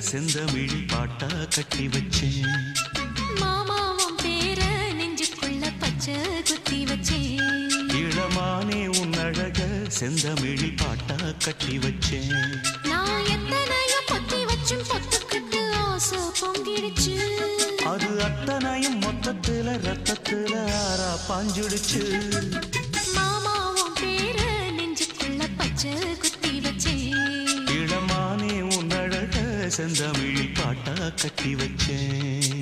செந்தமிழ் பாட்டா கட்டி வச்சேன் மாமாவும் பேர நெஞ்சுக்குள்ள பச்சை குத்தி வச்சேன் இளமானே உன் அழக செந்தமிழ் பாட்டா கட்டி வச்சேன் நான் எத்தனையோ பொத்தி வச்சும் பொத்துக்கிட்டு ஆசை பொங்கிடுச்சு அது அத்தனையும் மொத்தத்துல ரத்தத்துல ஆறா பாஞ்சுடுச்சு மாமாவும் பேர நெஞ்சுக்குள்ள பச்சை குத்தி வச்சேன் இளமானே உன் அழக செந்தமிழ் பாட்டா கட்டி வச்சேன்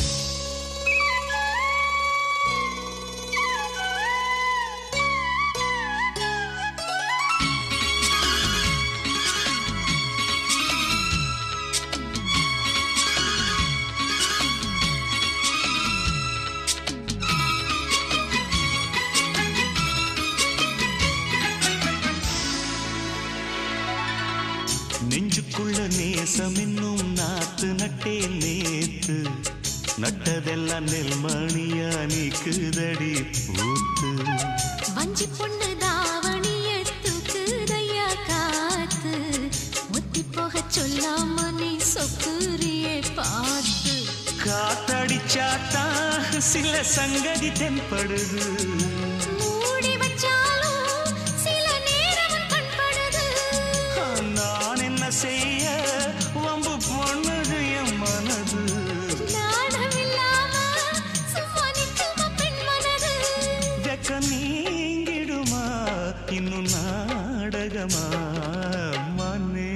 நெஞ்சுக்குள்ள நேசம் என்னும் நாத்து நட்டே நேத்து நட்டதெல்லாம் நெல்மணியா நீக்குதடி பூத்து வஞ்சி பொண்ணு தாவணிய தூக்குதையா காத்து முத்தி போக சொல்லாம நீ சொக்குரியே பார்த்து காத்தடிச்சாத்தா சில சங்கதி தென்படுது மூடி வச்சாலும் சில நேரம் கண்படுது நான் என்ன செய்ய வம்பு பொண்ணுது என் மனது நாணமில்லாம சும்மா நிற்குமா பெண் மனது வெக்க நீங்கிடுமா இன்னும் நாடகமா மன்னே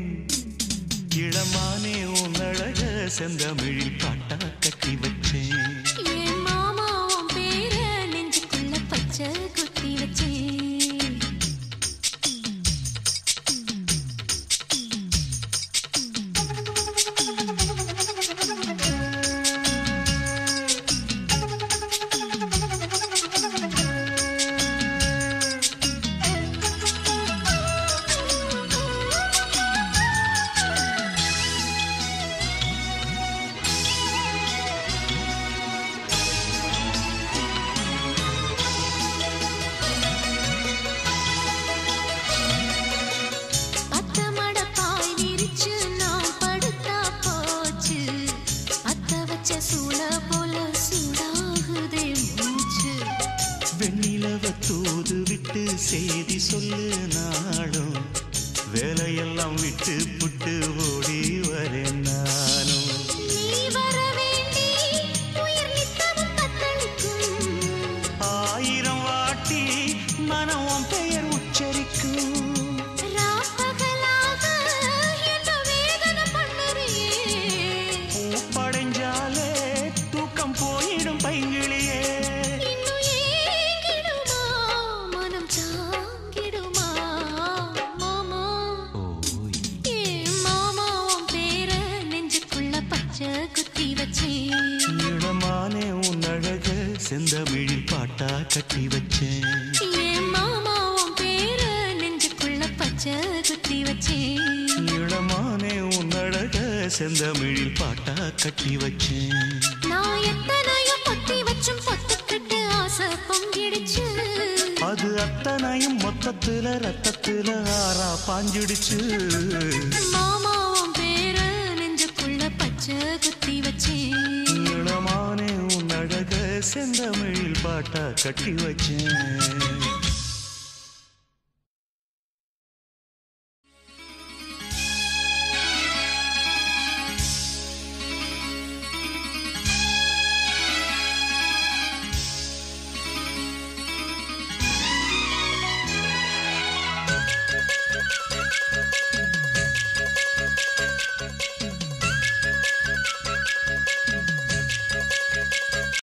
இளமானே உன் அழக செந்தமிழில் பாட்டா கட்டி வச்சேன் என் மாமா உன் பேர நெஞ்சுக்குள்ள பச்சை குத்தி வச்சேன் பத்த மட பாய் விரிச்சு நான் படுத்தா போச்சு அத்த வச்ச சூட போல சூடாகுதே மூச்சு வெண்ணிலவ தூது விட்டு செய்தி சொல்லு நாளும் வேலையெல்லாம் விட்டு புட்டு ஓடி வரேன் நானும் நீ வர வேண்டி உயிர் நித்தமும் தத்தளிக்கும் ஆயிரம் வாட்டி மனம் உன் பெயர் உச்சரிக்கும் ராப்பகலாக என்ன வேதனை பண்ணுறியே பூப்படைஞ்சாலே தூக்கம் போயிடும் பைங்கிளியே இன்னும் ஏங்கிடுமா மனம் சாங்கிடுமா மாமா ஏ மாமா உன் பேர நெஞ்சுக்குள்ள பச்சை குத்தி வச்சேன் இளமானே உன் அழக செந்தமிழில் பாட்டா கட்டி வச்சேன் ஏ மாமா உன் பேர நெஞ்சுக்குள்ள பச்சை குத்தி வச்சேன் இளமானே உன் அழக செந்தமிழில் பாட்டா கட்டி வச்சேன் நான் எத்தனையோ பொத்தி வச்சும் பொத்துக்கிட்டு ஆசை பொங்கிடுச்சு அது அத்தனையும் மொத்தத்துல ரத்தத்துல ஆறா பாஞ்சிடுச்சு மாமா உன் பேர நெஞ்சுக்குள்ள பச்சை குத்தி வச்சேன் இளமானே உன் அழக செந்தமிழில் பாட்டா கட்டி வச்சேன்